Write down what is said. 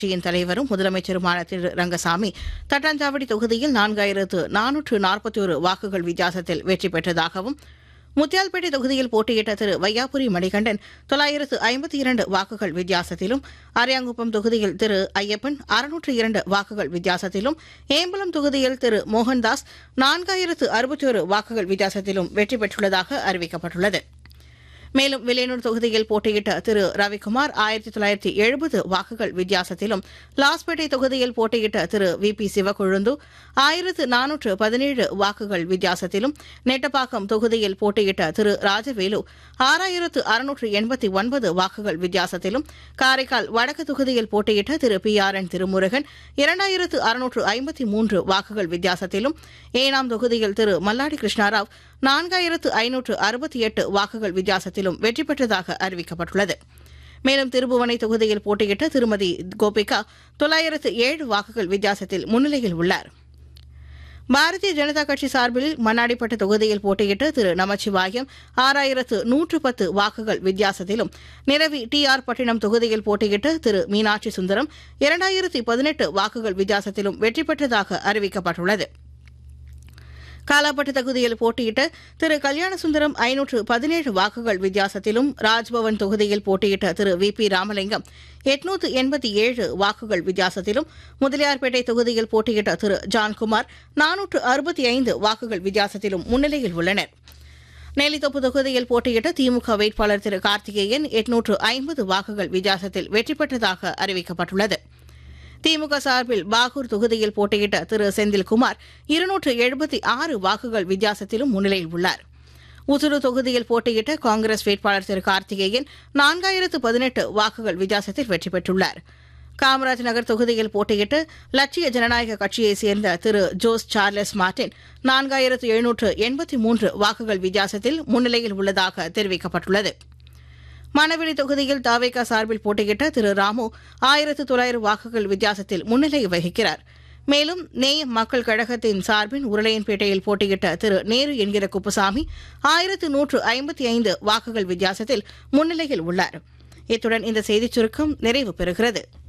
கட்சியின் தலைவரும் முதலமைச்சருமான திரு ரங்கசாமி தட்டாஞ்சாவடி தொகுதியில் நான்காயிரத்து நானூற்று நாற்பத்தி ஒரு வாக்குகள் வித்தியாசத்தில் வெற்றி பெற்றதாகவும் முத்தியால்பேட்டை தொகுதியில் போட்டியிட்ட திரு வையாபுரி மணிகண்டன் தொள்ளாயிரத்து ஐம்பத்தி இரண்டு வாக்குகள் வித்தியாசத்திலும் அரியாங்குப்பம் தொகுதியில் திரு ஐயப்பன் அறுநூற்று இரண்டு வாக்குகள் வித்தியாசத்திலும் ஏம்பலம் தொகுதியில் திரு மோகன்தாஸ் நான்காயிரத்து அறுபத்தி ஒரு வாக்குகள் வித்தியாசத்திலும் வெற்றி பெற்றுள்ளதாக அறிவிக்கப்பட்டுள்ளது மேலும் வில்லியனூர் தொகுதியில் போட்டியிட்ட திரு ரவிக்குமார் ஆயிரத்தி தொள்ளாயிரத்தி எழுபது வாக்குகள் வித்தியாசத்திலும் லாஸ்பேட்டை தொகுதியில் போட்டியிட்ட திரு வி பி சிவக்கொழுந்து ஆயிரத்து நானூற்று பதினேழு வாக்குகள் வித்தியாசத்திலும் நெட்டப்பாக்கம் தொகுதியில் போட்டியிட்ட திரு ராஜவேலு ஆறாயிரத்து அறுநூற்று எண்பத்தி ஒன்பது வாக்குகள் வித்தியாசத்திலும் காரைக்கால் வடக்கு தொகுதியில் போட்டியிட்ட Thiru P R N Thirumurugan இரண்டாயிரத்து அறுநூற்று ஐம்பத்தி மூன்று வாக்குகள் வித்தியாசத்திலும் ஏனாம் தொகுதியில் திரு மல்லாடி கிருஷ்ணாராவ் நான்காயிரத்து ஐநூற்று அறுபத்தி எட்டு வாக்குகள் வித்தியாசத்திலும் வெற்றி பெற்றதாக அறிவிக்கப்பட்டுள்ளது மேலும் திருபுவனை தொகுதியில் போட்டியிட்ட திருமதி கோபிகா தொள்ளாயிரத்து ஏழு வாக்குகள் வித்தியாசத்தில் முன்னிலையில் உள்ளார் பாரதிய ஜனதா கட்சி சார்பில் மண்ணாடிப்பட்டு தொகுதியில் போட்டியிட்ட திரு நமச்சிவாயம் ஆறாயிரத்து நூற்று பத்து வாக்குகள் வித்தியாசத்திலும் நிரவி டி ஆர் பட்டினம் தொகுதியில் போட்டியிட்ட திரு மீனாட்சி சுந்தரம் இரண்டாயிரத்தி பதினெட்டு வாக்குகள் வித்தியாசத்திலும் வெற்றி பெற்றதாக அறிவிக்கப்பட்டுள்ளது காலாப்பட்டு தொகுதியில் போட்டியிட்ட திரு கல்யாணசுந்தரம் ஐநூற்று பதினேழு வாக்குகள் வித்தியாசத்திலும் ராஜ்பவன் தொகுதியில் போட்டியிட்ட திரு வி பி ராமலிங்கம் எட்நூற்று எண்பத்தி ஏழு வாக்குகள் வித்தியாசத்திலும் முதலியார்பேட்டை தொகுதியில் போட்டியிட்ட திரு ஜான்குமார் நானூற்று அறுபத்தி ஐந்து வாக்குகள் வித்தியாசத்திலும் முன்னிலையில் உள்ளனர் நெல்லித்தோப்பு தொகுதியில் போட்டியிட்ட திமுக வேட்பாளர் திரு கார்த்திகேயன் எட்நூற்று ஐம்பது வாக்குகள் வித்தியாசத்தில் வெற்றி பெற்றதாக அறிவிக்கப்பட்டுள்ளது திமுக சார்பில் பாகூர் தொகுதியில் போட்டியிட்ட திரு செந்தில்குமார் இருநூற்று எழுபத்தி ஆறு வாக்குகள் வித்தியாசத்திலும் முன்னிலையில் உள்ளார் உசுரு தொகுதியில் போட்டியிட்ட காங்கிரஸ் வேட்பாளர் திரு கார்த்திகேயன் நான்காயிரத்து பதினெட்டு வாக்குகள் வித்தியாசத்தில் வெற்றி பெற்றுள்ளார் காமராஜ் நகர் தொகுதியில் போட்டியிட்டு லட்சிய ஜனநாயக கட்சியைச் சேர்ந்த திரு ஜோஸ் சார்லஸ் மார்டின் நான்காயிரத்து எழுநூற்று எண்பத்தி மூன்று வாக்குகள் வித்தியாசத்தில் முன்னிலையில் உள்ளதாக தெரிவிக்கப்பட்டுள்ளது மணவெளி தொகுதியில் தாவேகா சார்பில் போட்டியிட்ட திரு ராமு ஆயிரத்து தொள்ளாயிரம் வாக்குகள் வித்தியாசத்தில் முன்னிலை வகிக்கிறார் மேலும் நேயம் மக்கள் கழகத்தின் சார்பில் உருளையன்பேட்டையில் போட்டியிட்ட திரு நேரு என்கிற குப்புசாமி ஆயிரத்து நூற்று ஐம்பத்தி ஐந்து வாக்குகள் வித்தியாசத்தில் முன்னிலையில் உள்ளார் இத்துடன் இந்த செய்திச் சுருக்கம் நிறைவு பெறுகிறது